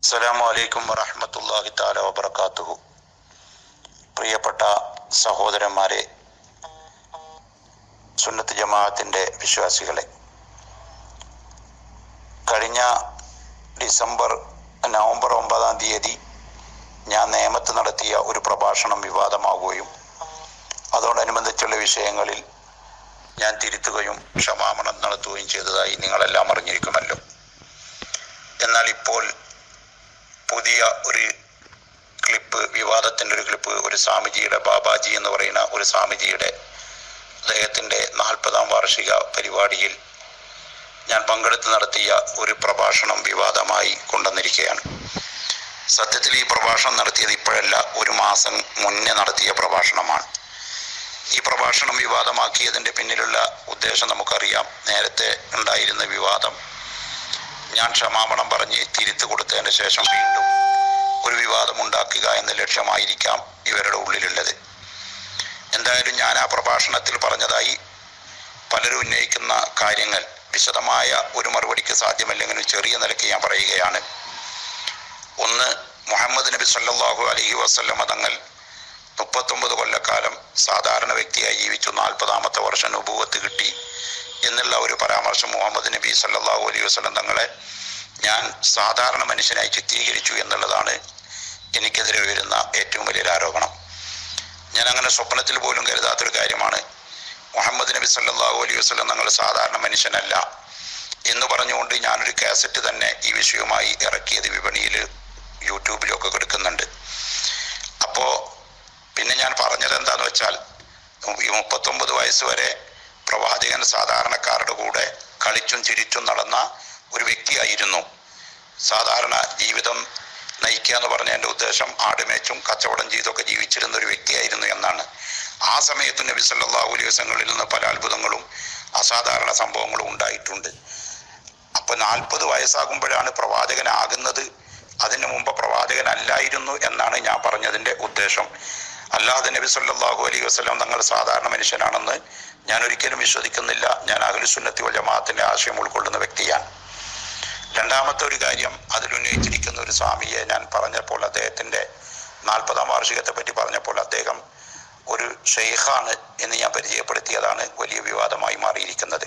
അസ്സലാമു അലൈക്കും വറഹ്മത്തുള്ളാഹി തആല വബറകാതുഹു പ്രിയപ്പെട്ട സഹോദരന്മാരെ സുന്നത്ത് ജമാഅത്തിന്റെ വിശ്വാസികളെ കഴിഞ്ഞ ഡിസംബർ നവംബർ ഒമ്പതാം തീയതി ഞാൻ നേമത്ത് നടത്തിയ ഒരു പ്രഭാഷണം വിവാദമാവുകയും അതോടനുബന്ധിച്ചുള്ള വിഷയങ്ങളിൽ ഞാൻ തിരുത്തുകയും ക്ഷമാപണം നടത്തുകയും ചെയ്തതായി നിങ്ങളെല്ലാം അറിഞ്ഞിരിക്കുമല്ലോ എന്നാൽ ഇപ്പോൾ പുതിയ ഒരു ക്ലിപ്പ് വിവാദത്തിൻ്റെ ഒരു ക്ലിപ്പ് ഒരു സ്വാമിജിയുടെ ബാബാജി എന്ന് പറയുന്ന ഒരു സ്വാമിജിയുടെ അദ്ദേഹത്തിൻ്റെ നാൽപ്പതാം വാർഷിക പരിപാടിയിൽ ഞാൻ പങ്കെടുത്ത് നടത്തിയ ഒരു പ്രഭാഷണം വിവാദമായി കൊണ്ടുവന്നിരിക്കുകയാണ് സത്യത്തിൽ ഈ പ്രഭാഷണം നടത്തിയത് ഇപ്പോഴല്ല ഒരു മാസം മുന്നേ നടത്തിയ പ്രഭാഷണമാണ് ഈ പ്രഭാഷണം വിവാദമാക്കിയതിൻ്റെ പിന്നിലുള്ള ഉദ്ദേശം നമുക്കറിയാം നേരത്തെ ഉണ്ടായിരുന്ന വിവാദം ഞാൻ ക്ഷമാപണം പറഞ്ഞ് തിരുത്തു കൊടുത്തതിന് ശേഷം വീണ്ടും ഒരു വിവാദം ഉണ്ടാക്കുക എന്ന ലക്ഷ്യമായിരിക്കാം ഇവരുടെ ഉള്ളിലുള്ളത് എന്തായാലും ഞാൻ ആ പ്രഭാഷണത്തിൽ പറഞ്ഞതായി പലരും ഉന്നയിക്കുന്ന കാര്യങ്ങൾ വിശദമായ ഒരു മറുപടിക്ക് സാധ്യമല്ലെങ്കിലും ചെറിയ നിലയ്ക്ക് ഞാൻ പറയുകയാണ് ഒന്ന് മുഹമ്മദ് നബി സല്ലല്ലാഹു അലൈഹി വസല്ലമ തങ്ങൾ മുപ്പത്തൊമ്പത് കൊല്ലക്കാലം സാധാരണ വ്യക്തിയായി ജീവിച്ചു നാൽപ്പതാമത്തെ വർഷം നുപൂവത്ത് കിട്ടി എന്നുള്ള ഒരു പരാമർശം മുഹമ്മദ് നബി സല്ലല്ലാഹു അലൈഹി വസല്ലം തങ്ങളെ ഞാൻ സാധാരണ മനുഷ്യനായി ചിത്രീകരിച്ചു എന്നുള്ളതാണ് എനിക്കെതിരെ ഉയരുന്ന ഏറ്റവും വലിയൊരു ആരോപണം ഞാൻ അങ്ങനെ സ്വപ്നത്തിൽ പോലും കരുതാത്തൊരു കാര്യമാണ് മുഹമ്മദ് നബി സല്ലല്ലാഹു അലൈഹി വസല്ലം തങ്ങൾ സാധാരണ മനുഷ്യനല്ല എന്ന് പറഞ്ഞുകൊണ്ട് ഞാനൊരു കാസറ്റ് തന്നെ ഈ വിഷയവുമായി ഇറക്കിയത് വിപണിയിൽ യൂട്യൂബിലൊക്കെ കൊടുക്കുന്നുണ്ട് അപ്പോൾ പിന്നെ ഞാൻ പറഞ്ഞത് എന്താന്ന് വെച്ചാൽ ഈ മുപ്പത്തൊമ്പത് വയസ്സ് വരെ പ്രവാചകൻ സാധാരണക്കാരുടെ കൂടെ കളിച്ചും ചിരിച്ചും നടന്ന ഒരു വ്യക്തിയായിരുന്നു സാധാരണ ജീവിതം നയിക്കുക എന്ന് പറഞ്ഞ എൻ്റെ ഉദ്ദേശം ആടുമേച്ചും കച്ചവടം ചെയ്തൊക്കെ ജീവിച്ചിരുന്ന ഒരു വ്യക്തിയായിരുന്നു എന്നാണ് ആ സമയത്ത് നബി സല്ലല്ലാഹു അലൈഹി വസല്ലങ്ങളിൽ നിന്ന് പല അത്ഭുതങ്ങളും അസാധാരണ സംഭവങ്ങളും ഉണ്ടായിട്ടുണ്ട് അപ്പോൾ നാൽപ്പത് വയസ്സാകുമ്പോഴാണ് പ്രവാചകനാകുന്നത് അതിനു മുമ്പ് പ്രവാചകനല്ലായിരുന്നു എന്നാണ് ഞാൻ പറഞ്ഞതിൻ്റെ ഉദ്ദേശം അല്ലാതെ നബി സല്ലല്ലാഹു അലൈഹി വസല്ലം തങ്ങൾ സാധാരണ മനുഷ്യനാണെന്ന് ഞാൻ ഒരിക്കലും വിശ്വസിക്കുന്നില്ല ഞാൻ അഖിലുസുന്നത്തി വൽ ജമാഅത്തിന്റെ ആശയം ഉൾക്കൊള്ളുന്ന വ്യക്തിയാണ് രണ്ടാമത്തെ ഒരു കാര്യം അതിലുന്നയിച്ചിരിക്കുന്ന ഒരു സ്വാമിയെ ഞാൻ പറഞ്ഞപ്പോൾ അദ്ദേഹത്തിൻ്റെ നാൽപ്പതാം വാർഷികത്തെ പറ്റി പറഞ്ഞപ്പോൾ അദ്ദേഹം ഒരു ഷെയ്ഖാണ് എന്ന് ഞാൻ പരിചയപ്പെടുത്തിയതാണ് വലിയ വിവാദമായി മാറിയിരിക്കുന്നത്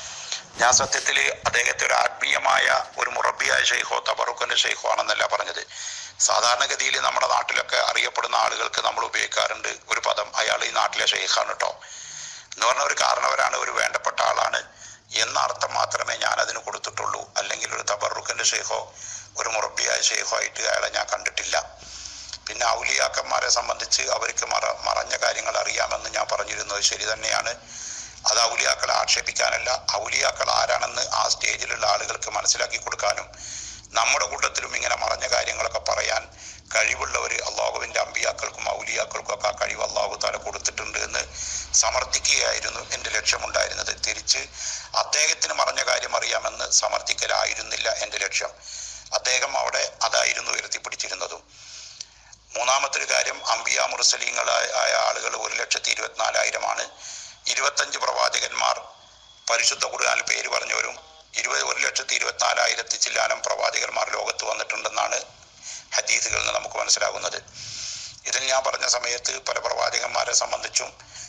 ഞാൻ സത്യത്തിൽ അദ്ദേഹത്തെ ഒരു ആത്മീയമായ ഒരു മുറബിയായ ഷെയ്ഖോ തബറുഖിൻ്റെ ഷെയ്ഖോ ആണെന്നല്ല പറഞ്ഞത് സാധാരണഗതിയിൽ നമ്മുടെ നാട്ടിലൊക്കെ അറിയപ്പെടുന്ന ആളുകൾക്ക് നമ്മൾ ഉപയോഗിക്കാറുണ്ട് ഒരു പദം അയാൾ ഈ നാട്ടിലെ ഷെയ്ഖാണ് കേട്ടോ എന്ന് പറഞ്ഞ ഒരു കാരണവരാണ് ഒരു വേണ്ടപ്പെട്ട ആളാണ് എന്ന അർത്ഥം മാത്രമേ ഞാൻ അതിന് കൊടുത്തിട്ടുള്ളൂ അല്ലെങ്കിൽ ഒരു തബറുഖിൻ്റെ ഷെയ്ഖോ ഒരു മുറബിയായ ഷെയ്ഖോ ആയിട്ട് അയാളെ ഞാൻ കണ്ടിട്ടില്ല പിന്നെ ഔലിയാക്കന്മാരെ സംബന്ധിച്ച് അവർക്ക് മറ മറഞ്ഞ കാര്യങ്ങൾ അറിയാമെന്ന് ഞാൻ പറഞ്ഞിരുന്നത് ശരി തന്നെയാണ് അത് ഔലിയാക്കളെ ആക്ഷേപിക്കാനല്ല ഔലിയാക്കൾ ആരാണെന്ന് ആ സ്റ്റേജിലുള്ള ആളുകൾക്ക് മനസ്സിലാക്കി കൊടുക്കാനും നമ്മുടെ കൂട്ടത്തിലും ഇങ്ങനെ മറഞ്ഞ കാര്യങ്ങളൊക്കെ പറയാൻ കഴിവുള്ളവർ അള്ളാഹുവിൻ്റെ അമ്പിയാക്കൾക്കും ഔലിയാക്കൾക്കും ഒക്കെ ആ കഴിവ് അള്ളാഹു താല കൊടുത്തിട്ടുണ്ട് എന്ന് സമർത്ഥിക്കുകയായിരുന്നു എൻ്റെ ലക്ഷ്യമുണ്ടായിരുന്നത് തിരിച്ച് അദ്ദേഹത്തിന് മറഞ്ഞ കാര്യം അറിയാമെന്ന് സമർത്ഥിക്കലായിരുന്നില്ല എൻ്റെ ലക്ഷ്യം അദ്ദേഹം അവിടെ അതായിരുന്നു ഉയർത്തിപ്പിടിച്ചിരുന്നതും മൂന്നാമത്തെ ഒരു കാര്യം അംബിയ മുർസലീങ്ങളായ ആയ ആളുകൾ ഒരു ലക്ഷത്തി ഇരുപത്തിനാലായിരമാണ് ഇരുപത്തഞ്ച് പ്രവാചകന്മാർ പരിശുദ്ധ ഖുർആനിൽ പേര് പറഞ്ഞവരും ഇരുപത് ഒരു ലക്ഷത്തി ഇരുപത്തിനാലായിരത്തി ചില്ലാനം പ്രവാചകന്മാർ ലോകത്ത് വന്നിട്ടുണ്ടെന്നാണ് ഹദീസുകളിൽ നിന്ന് നമുക്ക് മനസ്സിലാകുന്നത് ഇതിൽ ഞാൻ പറഞ്ഞ സമയത്ത് പല പ്രവാചകന്മാരെ സംബന്ധിച്ചും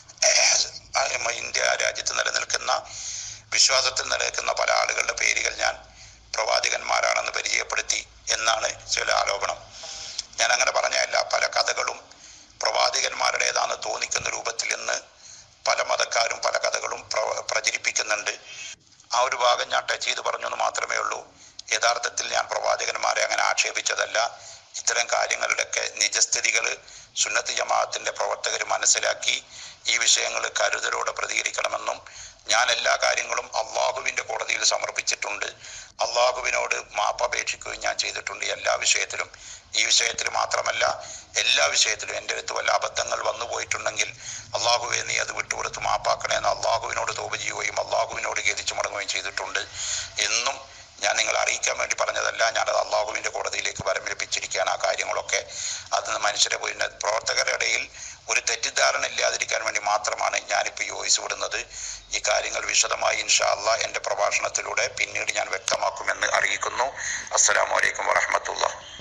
ഇന്ത്യ രാജ്യത്ത് നിലനിൽക്കുന്ന വിശ്വാസത്തിൽ നിലനിൽക്കുന്ന പല ആളുകളുടെ പേരുകൾ ഞാൻ പ്രവാചകന്മാരാണെന്ന് പരിചയപ്പെടുത്തി എന്നാണ് ചില ആരോപണം ഞാൻ അങ്ങനെ പറഞ്ഞല്ല പല കഥകളും പ്രവാചകന്മാരുടേതാണെന്ന് തോന്നിക്കുന്ന രൂപത്തിൽ ഇന്ന് പല മതക്കാരും പല കഥകളും പ്ര പ്രചരിപ്പിക്കുന്നുണ്ട് ആ ഒരു ഭാഗം ഞാൻ ടച്ച് ചെയ്ത് പറഞ്ഞു എന്ന് മാത്രമേ ഉള്ളൂ യഥാർത്ഥത്തിൽ ഞാൻ പ്രവാചകന്മാരെ അങ്ങനെ ആക്ഷേപിച്ചതല്ല ഇത്തരം കാര്യങ്ങളുടെയൊക്കെ നിജസ്ഥിതികൾ സുന്നത്ത് ജമാഅത്തിന്റെ പ്രവർത്തകർ മനസ്സിലാക്കി ഈ വിഷയങ്ങൾ കരുതലോടെ പ്രതികരിക്കണമെന്നും ഞാൻ എല്ലാ കാര്യങ്ങളും അള്ളാഹുവിൻ്റെ കോടതിയിൽ സമർപ്പിച്ചിട്ടുണ്ട് അള്ളാഹുവിനോട് മാപ്പ് അപേക്ഷിക്കുകയും ഞാൻ ചെയ്തിട്ടുണ്ട് എല്ലാ വിഷയത്തിലും ഈ വിഷയത്തിൽ മാത്രമല്ല എല്ലാ വിഷയത്തിലും എൻ്റെ അടുത്ത് വല്ല അബദ്ധങ്ങൾ വന്നു പോയിട്ടുണ്ടെങ്കിൽ അള്ളാഹുവെ നീ അത് വിട്ടുകൊടുത്ത് മാപ്പാക്കണേ എന്ന് അള്ളാഹുവിനോട് തോപ ചെയ്യുകയും അള്ളാഹുവിനോട് ഗതിച്ചു മടങ്ങുകയും ചെയ്തിട്ടുണ്ട് എന്നും ഞാൻ നിങ്ങളെ അറിയിക്കാൻ വേണ്ടി പറഞ്ഞതല്ല ഞാനത് അള്ളാഹുവിൻ്റെ കോടതിയിലേക്ക് വരമേൽപ്പിച്ചിരിക്കുകയാണ് ആ കാര്യങ്ങളൊക്കെ അത് മനുഷ്യരെ പിന്നെ പ്രവർത്തകരുടെ ഇടയിൽ ഒരു തെറ്റിദ്ധാരണ ഇല്ലാതിരിക്കാൻ വേണ്ടി മാത്രമാണ് ഞാനിപ്പോൾ ഈ വോയിസ് വിടുന്നത് ഈ കാര്യങ്ങൾ വിശദമായി ഇൻഷാ അള്ളാഹ് എൻ്റെ പ്രഭാഷണത്തിലൂടെ പിന്നീട് ഞാൻ വ്യക്തമാക്കുമെന്ന് അറിയിക്കുന്നു അസ്സലാമു അലൈക്കും വറഹമത്തുള്ള